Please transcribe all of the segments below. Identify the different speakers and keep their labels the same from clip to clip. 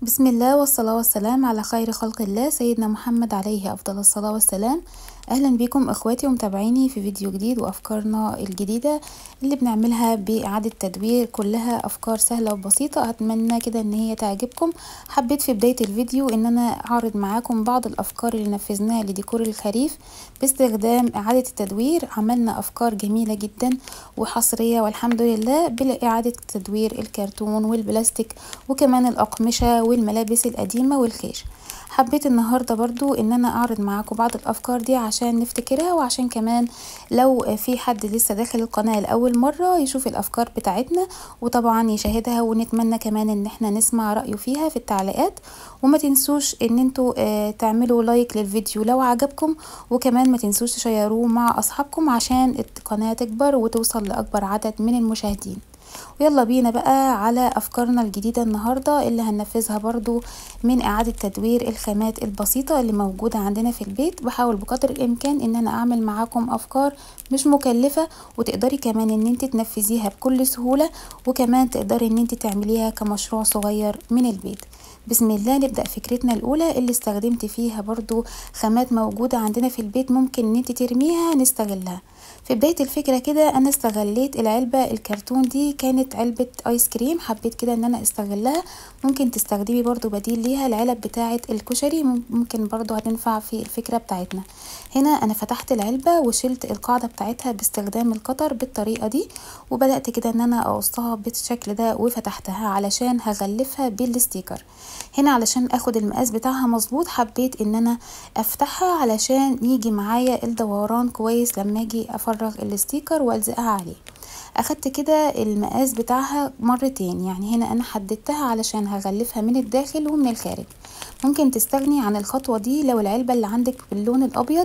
Speaker 1: بسم الله والصلاة والسلام على خير خلق الله سيدنا محمد عليه أفضل الصلاة والسلام أهلا بكم إخواتي ومتابعيني في فيديو جديد وأفكارنا الجديدة اللي بنعملها بإعادة تدوير كلها أفكار سهلة وبسيطة أتمنى كده إن هي تعجبكم حبيت في بداية الفيديو إن أنا أعرض معاكم بعض الأفكار اللي نفذناها لديكور الخريف باستخدام إعادة التدوير عملنا أفكار جميلة جدا وحصرية والحمد لله بإعادة تدوير الكرتون والبلاستيك وكمان الأقمشة والملابس القديمة والخيش حبيت النهاردة برضو ان انا اعرض معاكم بعض الافكار دي عشان نفتكرها وعشان كمان لو في حد لسه داخل القناة لأول مرة يشوف الافكار بتاعتنا وطبعا يشاهدها ونتمنى كمان ان احنا نسمع رأيه فيها في التعليقات وما تنسوش ان انتوا آه تعملوا لايك للفيديو لو عجبكم وكمان ما تنسوش تشيروه مع اصحابكم عشان القناة تكبر وتوصل لاكبر عدد من المشاهدين ويلا بينا بقى على افكارنا الجديدة النهاردة اللي هننفذها برضو من اعادة تدوير الخامات البسيطة اللي موجودة عندنا في البيت بحاول بقدر الامكان ان انا اعمل معاكم افكار مش مكلفة وتقدري كمان ان انت تنفذيها بكل سهولة وكمان تقدري ان انت تعمليها كمشروع صغير من البيت بسم الله نبدأ فكرتنا الأولى اللي استخدمت فيها برضو خامات موجودة عندنا في البيت ممكن ان انت ترميها نستغلها في بداية الفكرة كده انا استغليت العلبة الكرتون دي كانت علبة ايس كريم حبيت كده ان انا استغلها ممكن تستخدمي برضو بديل ليها العلب بتاعة الكشري ممكن برضو هتنفع في الفكرة بتاعتنا هنا انا فتحت العلبة وشلت القاعدة بتاعتها باستخدام القطر بالطريقة دي وبدأت كده ان انا اقصها بالشكل ده وفتحتها علشان هغلفها بالستيكر هنا علشان اخد المقاس بتاعها مظبوط حبيت ان انا افتحها علشان يجي معايا الدوران كويس لما اجي افرغ الستيكر والزقها عليه اخدت كده المقاس بتاعها مرتين يعني هنا انا حددتها علشان هغلفها من الداخل ومن الخارج ممكن تستغني عن الخطوة دي لو العلبة اللي عندك باللون الابيض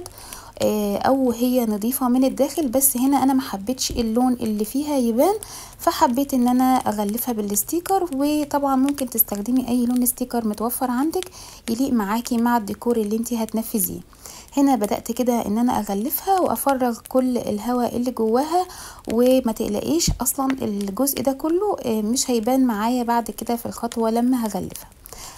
Speaker 1: او هي نظيفة من الداخل بس هنا انا محبتش اللون اللي فيها يبان فحبيت ان انا اغلفها بالستيكر وطبعا ممكن تستخدمي اي لون ستيكر متوفر عندك يليق معاكي مع الديكور اللي انت هتنفذيه هنا بدأت كده ان انا اغلفها وافرغ كل الهواء اللي جواها وما تقلقيش اصلا الجزء ده كله مش هيبان معايا بعد كده في الخطوة لما هغلفها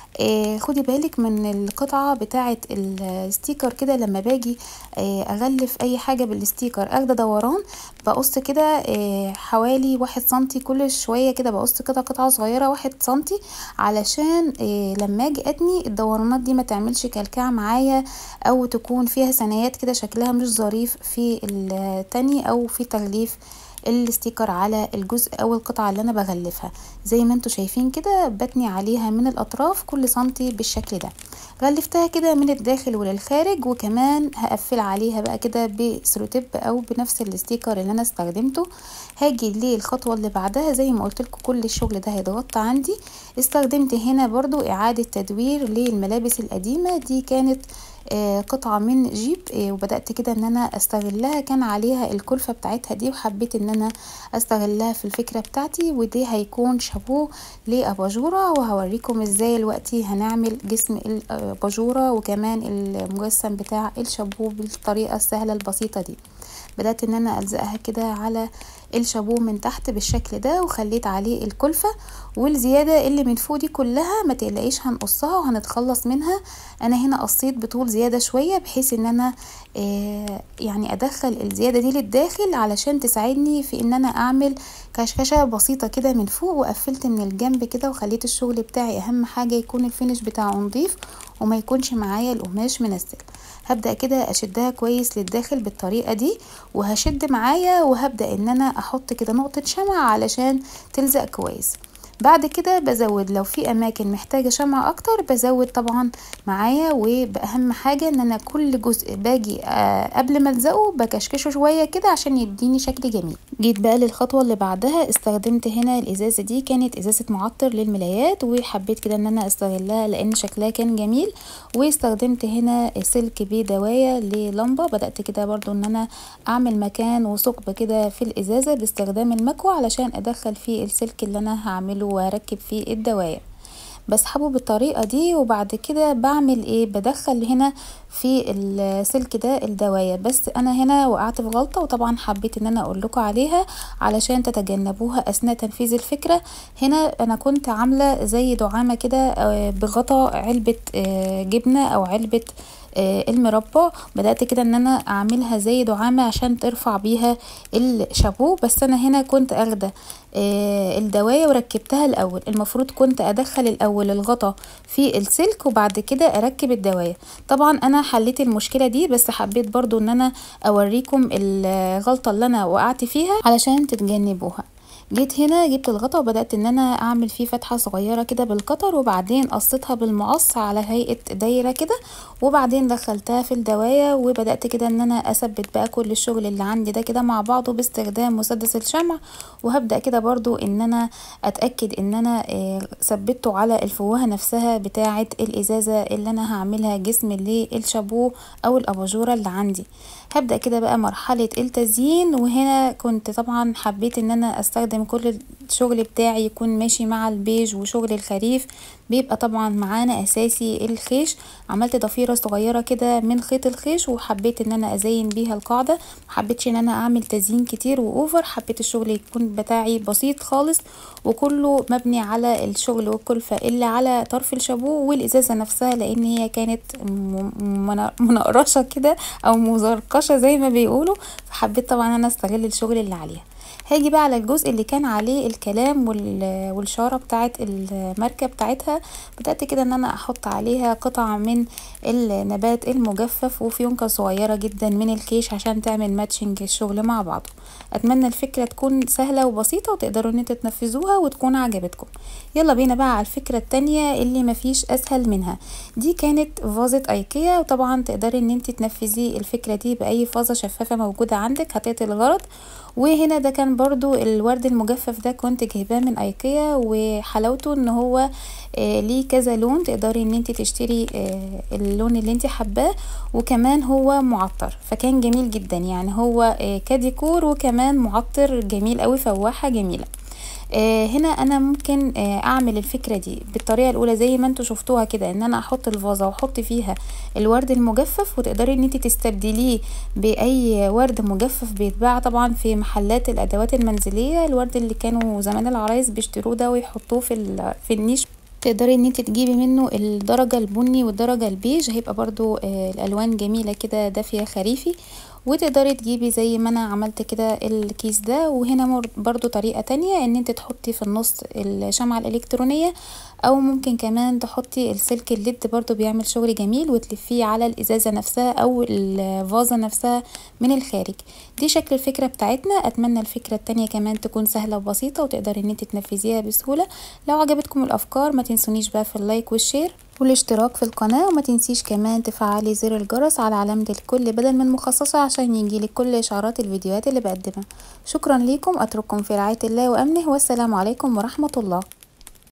Speaker 1: آه خدي بالك من القطعة بتاعة الستيكر كده لما باجي آه اغلف اي حاجة بالستيكر اخده دوران بقص كده آه حوالي واحد سنتي كل شوية كده بقص كده قطعة صغيرة واحد سنتي علشان لما اجي اتني الدورانات دي ما تعملش كلكعة معايا او تكون فيها ثنايات كده شكلها مش ظريف في التاني او في تغليف الستيكر على الجزء او القطعة اللي انا بغلفها زي ما انتوا شايفين كده بتني عليها من الاطراف كل سنتي بالشكل ده غلفتها كده من الداخل وللخارج وكمان هقفل عليها بقى كده بسروتيب او بنفس الستيكر اللي انا استخدمته هاجي للخطوة اللي بعدها زي ما قلت لكم كل الشغل ده هيتغطى عندي استخدمت هنا برضو اعادة تدوير للملابس القديمة دي كانت آه قطعة من جيب آه وبدأت كده ان انا استغلها كان عليها الكلفة بتاعتها دي وحبيت ان انا استغلها في الفكرة بتاعتي ودي هيكون شابوه لاباجورة وهوريكم ازاي دلوقتي هنعمل جسم الاباجورة وكمان المجسم بتاع الشابوه بالطريقة السهلة البسيطة دي بدأت ان انا الزقها كده على الشابوه من تحت بالشكل ده وخليت عليه الكلفة والزيادة اللي من فوق دي كلها ما تقلقيش هنقصها وهنتخلص منها انا هنا قصيت بطول زيادة شوية بحيث ان انا آه يعني ادخل الزيادة دي للداخل علشان تساعدني في ان انا اعمل كشكشة بسيطة كده من فوق وقفلت من الجنب كده وخليت الشغل بتاعي اهم حاجة يكون الفينش بتاعه نضيف وما يكونش معايا القماش منزل هبدأ كده اشدها كويس للداخل بالطريقة دي وهشد معايا وهبدأ ان انا احط كده نقطة شمع علشان تلزق كويس بعد كده بزود لو في اماكن محتاجة شمع اكتر بزود طبعا معايا وبأهم حاجة ان انا كل جزء باجي قبل ما الزقه بكشكشه شوية كده عشان يديني شكل جميل جيت بقى للخطوة اللي بعدها استخدمت هنا الازازة دي كانت ازازة معطر للملايات وحبيت كده ان انا استغلها لان شكلها كان جميل واستخدمت هنا سلك بدواية للمبة بدأت كده برضو ان انا اعمل مكان وثقب كده في الازازة باستخدام المكوى علشان ادخل فيه السلك اللي انا هعمله واركب فيه الدواية بسحبه بالطريقة دي وبعد كده بعمل ايه بدخل هنا في السلك ده الدواية بس انا هنا وقعت في غلطة وطبعا حبيت ان انا اقول لكم عليها علشان تتجنبوها اثناء تنفيذ الفكرة هنا انا كنت عاملة زي دعامة كده بغطا علبة جبنة او علبة المربى بدأت كده ان انا اعملها زي دعامة عشان ترفع بيها الشابو بس انا هنا كنت اخده الدواية وركبتها الاول المفروض كنت ادخل الاول الغطا في السلك وبعد كده اركب الدواية طبعا انا حليت المشكلة دي بس حبيت برضو ان انا اوريكم الغلطة اللي انا وقعت فيها علشان تتجنبوها جيت هنا جبت الغطا وبدأت ان انا اعمل فيه فتحة صغيرة كده بالقطر وبعدين قصيتها بالمقص على هيئة دايرة كده وبعدين دخلتها في الدواية وبدأت كده ان انا اثبت بقى كل الشغل اللي عندي ده كده مع بعضه باستخدام مسدس الشمع وهبدأ كده برضو ان انا اتأكد ان انا ثبته على الفوهة نفسها بتاعة الازازة اللي انا هعملها جسم للشابو او الاباجورة اللي عندي هبدأ كده بقى مرحلة التزيين وهنا كنت طبعا حبيت ان انا استخدم كل الشغل بتاعي يكون ماشي مع البيج وشغل الخريف بيبقى طبعا معانا اساسي الخيش عملت ضفيرة صغيرة كده من خيط الخيش وحبيت ان انا ازين بيها القاعدة محبتش ان انا اعمل تزيين كتير واوفر حبيت الشغل يكون بتاعي بسيط خالص وكله مبني على الشغل والكلفة اللي على طرف الشابو والازازة نفسها لان هي كانت منقرشة كده او مزرقشة زي ما بيقولوا فحبيت طبعا انا استغل الشغل اللي عليها هاجي بقى على الجزء اللي كان عليه الكلام والشارة بتاعت الماركة بتاعتها بدأت كده ان انا احط عليها قطع من النبات المجفف وفيونكة صغيرة جدا من الكيش عشان تعمل ماتشنج الشغل مع بعضه اتمنى الفكرة تكون سهلة وبسيطة وتقدروا ان انتوا تنفذوها وتكون عجبتكم يلا بينا بقى على الفكرة التانية اللي مفيش اسهل منها دي كانت فازة ايكيا وطبعا تقدري ان انت تنفذي الفكرة دي باي فازة شفافة موجودة عندك هتعطي الغرض وهنا ده كان برضو الورد المجفف ده كنت جايباه من ايكيا وحلاوته ان هو آه ليه كذا لون تقدري ان انت تشتري آه اللون اللي انت حباه وكمان هو معطر فكان جميل جدا يعني هو آه كديكور وكمان معطر جميل قوي فواحة جميلة آه هنا انا ممكن آه اعمل الفكرة دي بالطريقة الاولى زي ما انتوا شفتوها كده ان انا احط الفازة واحط فيها الورد المجفف وتقدري ان انت تستبدليه باي ورد مجفف بيتباع طبعا في محلات الادوات المنزلية الورد اللي كانوا زمان العرايس بيشتروه ده ويحطوه في, في النيش تقدري ان انت تجيبي منه الدرجة البني والدرجة البيج هيبقى برضو آه الالوان جميلة كده دافية خريفي وتقدري تجيبي زي ما انا عملت كده الكيس ده وهنا برضو طريقة تانية ان انت تحطي في النص الشمعة الالكترونية او ممكن كمان تحطي السلك الليد برضو بيعمل شغل جميل وتلفيه على الازازة نفسها او الفازة نفسها من الخارج دي شكل الفكرة بتاعتنا اتمنى الفكرة التانية كمان تكون سهلة وبسيطة وتقدري ان انت تنفذيها بسهولة لو عجبتكم الافكار ما تنسونيش بقى في اللايك والشير والاشتراك في القناة وما تنسيش كمان تفعلي زر الجرس على علامة الكل بدل من مخصصة عشان يجيلك كل اشعارات الفيديوهات اللي بقدمها شكرا ليكم اترككم في رعاية الله وامنه والسلام عليكم ورحمة الله